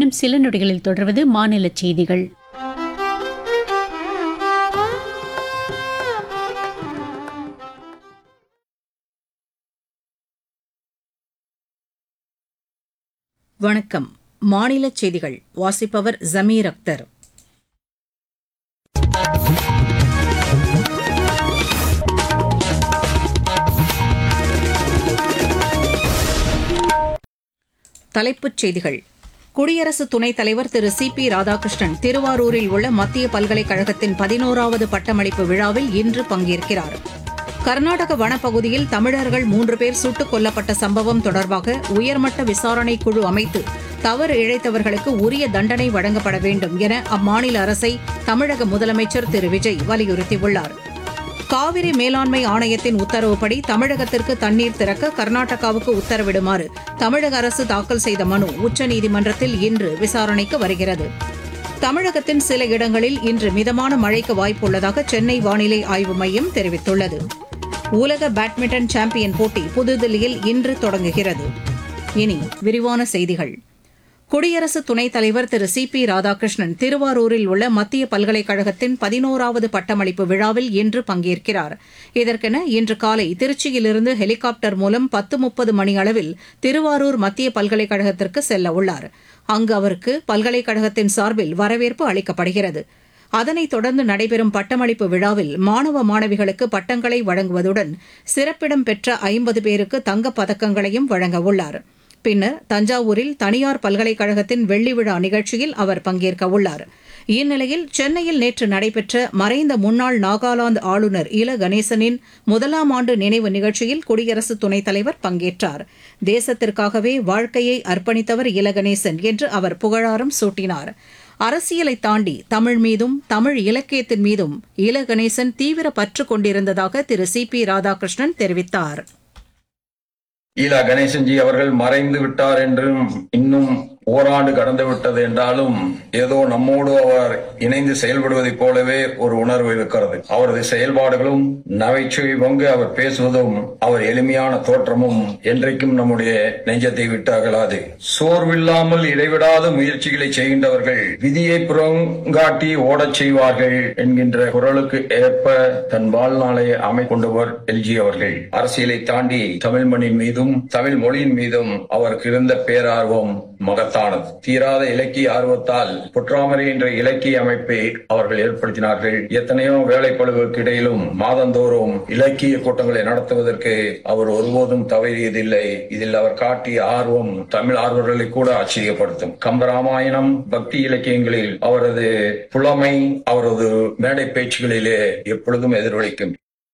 இன்னும் சில நொடிகளில் தொடர்வது மாநில செய்திகள் வணக்கம் மாநில செய்திகள் வாசிப்பவர் ஜமீர் அக்தர் தலைப்புச் செய்திகள் குடியரசு துணைத் தலைவர் திரு சி பி ராதாகிருஷ்ணன் திருவாரூரில் உள்ள மத்திய பல்கலைக்கழகத்தின் பதினோராவது பட்டமளிப்பு விழாவில் இன்று பங்கேற்கிறார் கர்நாடக வனப்பகுதியில் தமிழர்கள் மூன்று பேர் சுட்டுக் கொல்லப்பட்ட சம்பவம் தொடர்பாக உயர்மட்ட விசாரணை குழு அமைத்து தவறு இழைத்தவர்களுக்கு உரிய தண்டனை வழங்கப்பட வேண்டும் என அம்மாநில அரசை தமிழக முதலமைச்சர் திரு விஜய் வலியுறுத்தியுள்ளார் காவிரி மேலாண்மை ஆணையத்தின் உத்தரவுப்படி தமிழகத்திற்கு தண்ணீர் திறக்க கர்நாடகாவுக்கு உத்தரவிடுமாறு தமிழக அரசு தாக்கல் செய்த மனு உச்சநீதிமன்றத்தில் இன்று விசாரணைக்கு வருகிறது தமிழகத்தின் சில இடங்களில் இன்று மிதமான மழைக்கு வாய்ப்புள்ளதாக சென்னை வானிலை ஆய்வு மையம் தெரிவித்துள்ளது உலக பேட்மிண்டன் சாம்பியன் போட்டி புதுதில்லியில் இன்று தொடங்குகிறது இனி விரிவான செய்திகள் குடியரசு துணைத் தலைவர் திரு சி பி ராதாகிருஷ்ணன் திருவாரூரில் உள்ள மத்திய பல்கலைக்கழகத்தின் பதினோராவது பட்டமளிப்பு விழாவில் இன்று பங்கேற்கிறார் இதற்கென இன்று காலை திருச்சியிலிருந்து ஹெலிகாப்டர் மூலம் பத்து முப்பது மணி அளவில் திருவாரூர் மத்திய பல்கலைக்கழகத்திற்கு செல்ல உள்ளார் அங்கு அவருக்கு பல்கலைக்கழகத்தின் சார்பில் வரவேற்பு அளிக்கப்படுகிறது அதனைத் தொடர்ந்து நடைபெறும் பட்டமளிப்பு விழாவில் மாணவ மாணவிகளுக்கு பட்டங்களை வழங்குவதுடன் சிறப்பிடம் பெற்ற ஐம்பது பேருக்கு தங்கப் பதக்கங்களையும் வழங்கவுள்ளார் பின்னர் தஞ்சாவூரில் தனியார் பல்கலைக்கழகத்தின் வெள்ளி விழா நிகழ்ச்சியில் அவர் பங்கேற்க உள்ளார் இந்நிலையில் சென்னையில் நேற்று நடைபெற்ற மறைந்த முன்னாள் நாகாலாந்து ஆளுநர் இல கணேசனின் முதலாம் ஆண்டு நினைவு நிகழ்ச்சியில் குடியரசு துணைத் தலைவர் பங்கேற்றார் தேசத்திற்காகவே வாழ்க்கையை அர்ப்பணித்தவர் இல கணேசன் என்று அவர் புகழாரம் சூட்டினார் அரசியலை தாண்டி தமிழ் மீதும் தமிழ் இலக்கியத்தின் மீதும் இல கணேசன் தீவிர பற்று கொண்டிருந்ததாக திரு சி பி ராதாகிருஷ்ணன் தெரிவித்தார் ஈலா கணேசன்ஜி அவர்கள் மறைந்து விட்டார் என்றும் இன்னும் ஓராண்டு கடந்து விட்டது என்றாலும் ஏதோ நம்மோடு அவர் இணைந்து செயல்படுவதைப் போலவே ஒரு உணர்வு இருக்கிறது அவரது செயல்பாடுகளும் நகைச்சுவை பங்கு அவர் பேசுவதும் அவர் எளிமையான தோற்றமும் என்றைக்கும் நம்முடைய நெஞ்சத்தை விட்டு அகலாது சோர்வில்லாமல் இடைவிடாத முயற்சிகளை செய்கின்றவர்கள் விதியை புறங்காட்டி ஓடச் செய்வார்கள் என்கின்ற குரலுக்கு ஏற்ப தன் வாழ்நாளை அமைக்கொண்டவர் எல்ஜி அவர்கள் அரசியலை தாண்டி தமிழ் மண்ணின் மீதும் தமிழ் மொழியின் மீதும் அவருக்கு இருந்த பேரார்வம் மகத்தானது தீராத இலக்கிய ஆர்வத்தால் புற்றாமரை என்ற இலக்கிய அமைப்பை அவர்கள் ஏற்படுத்தினார்கள் எத்தனையோ வேலைப்பழுவுக்கு இடையிலும் மாதந்தோறும் இலக்கிய கூட்டங்களை நடத்துவதற்கு அவர் ஒருபோதும் தவறியதில்லை இதில் அவர் காட்டிய ஆர்வம் தமிழ் ஆர்வலர்களை கூட ஆச்சரியப்படுத்தும் கம்பராமாயணம் பக்தி இலக்கியங்களில் அவரது புலமை அவரது மேடை பேச்சுகளிலே எப்பொழுதும் எதிரொலிக்கும்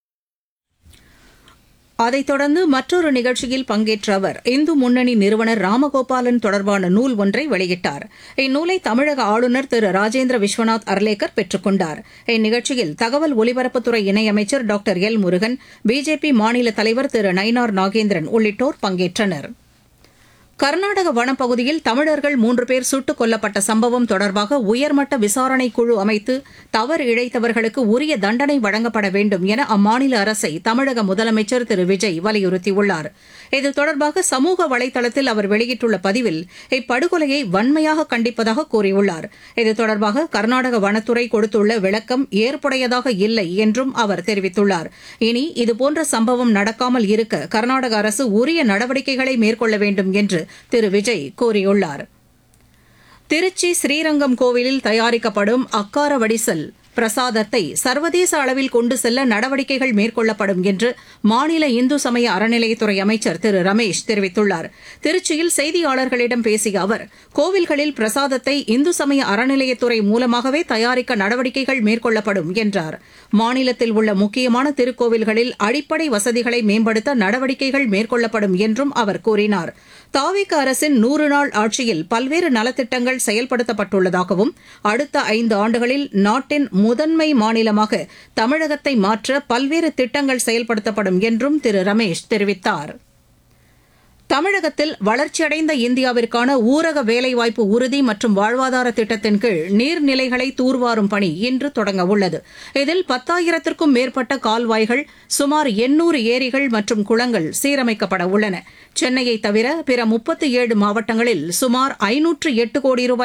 அதைத் தொடர்ந்து மற்றொரு நிகழ்ச்சியில் பங்கேற்ற அவர் இந்து முன்னணி நிறுவனர் ராமகோபாலன் தொடர்பான நூல் ஒன்றை வெளியிட்டார் இந்நூலை தமிழக ஆளுநர் திரு ராஜேந்திர விஸ்வநாத் அர்லேக்கர் பெற்றுக் கொண்டார் இந்நிகழ்ச்சியில் தகவல் ஒலிபரப்புத்துறை இணையமைச்சர் டாக்டர் எல் முருகன் பிஜேபி மாநில தலைவர் திரு நயினார் நாகேந்திரன் உள்ளிட்டோர் பங்கேற்றனர் கர்நாடக வனப்பகுதியில் தமிழர்கள் மூன்று பேர் சுட்டுக் கொல்லப்பட்ட சம்பவம் தொடர்பாக உயர்மட்ட விசாரணை குழு அமைத்து தவறு இழைத்தவர்களுக்கு உரிய தண்டனை வழங்கப்பட வேண்டும் என அம்மாநில அரசை தமிழக முதலமைச்சர் திரு விஜய் வலியுறுத்தியுள்ளார் இது தொடர்பாக சமூக வலைதளத்தில் அவர் வெளியிட்டுள்ள பதிவில் இப்படுகொலையை வன்மையாக கண்டிப்பதாக கூறியுள்ளார் இது தொடர்பாக கர்நாடக வனத்துறை கொடுத்துள்ள விளக்கம் ஏற்புடையதாக இல்லை என்றும் அவர் தெரிவித்துள்ளார் இனி இதுபோன்ற சம்பவம் நடக்காமல் இருக்க கர்நாடக அரசு உரிய நடவடிக்கைகளை மேற்கொள்ள வேண்டும் என்று திரு விஜய் கூறியுள்ளார் திருச்சி ஸ்ரீரங்கம் கோவிலில் தயாரிக்கப்படும் அக்கார வடிசல் பிரசாதத்தை சர்வதேச அளவில் கொண்டு செல்ல நடவடிக்கைகள் மேற்கொள்ளப்படும் என்று மாநில இந்து சமய அறநிலையத்துறை அமைச்சர் திரு ரமேஷ் தெரிவித்துள்ளார் திருச்சியில் செய்தியாளர்களிடம் பேசிய அவர் கோவில்களில் பிரசாதத்தை இந்து சமய அறநிலையத்துறை மூலமாகவே தயாரிக்க நடவடிக்கைகள் மேற்கொள்ளப்படும் என்றார் மாநிலத்தில் உள்ள முக்கியமான திருக்கோவில்களில் அடிப்படை வசதிகளை மேம்படுத்த நடவடிக்கைகள் மேற்கொள்ளப்படும் என்றும் அவர் கூறினார் தாவிக அரசின் நூறு நாள் ஆட்சியில் பல்வேறு நலத்திட்டங்கள் செயல்படுத்தப்பட்டுள்ளதாகவும் அடுத்த ஐந்து ஆண்டுகளில் நாட்டின் முதன்மை மாநிலமாக தமிழகத்தை மாற்ற பல்வேறு திட்டங்கள் செயல்படுத்தப்படும் என்றும் திரு ரமேஷ் தெரிவித்தார் தமிழகத்தில் வளர்ச்சியடைந்த இந்தியாவிற்கான ஊரக வேலைவாய்ப்பு உறுதி மற்றும் வாழ்வாதார திட்டத்தின் கீழ் நீர்நிலைகளை தூர்வாரும் பணி இன்று தொடங்க உள்ளது இதில் பத்தாயிரத்திற்கும் மேற்பட்ட கால்வாய்கள் சுமார் எண்ணூறு ஏரிகள் மற்றும் குளங்கள் சீரமைக்கப்பட உள்ளன சென்னையை தவிர பிற முப்பத்தி ஏழு மாவட்டங்களில் சுமார் ஐநூற்று எட்டு கோடி ரூபாய்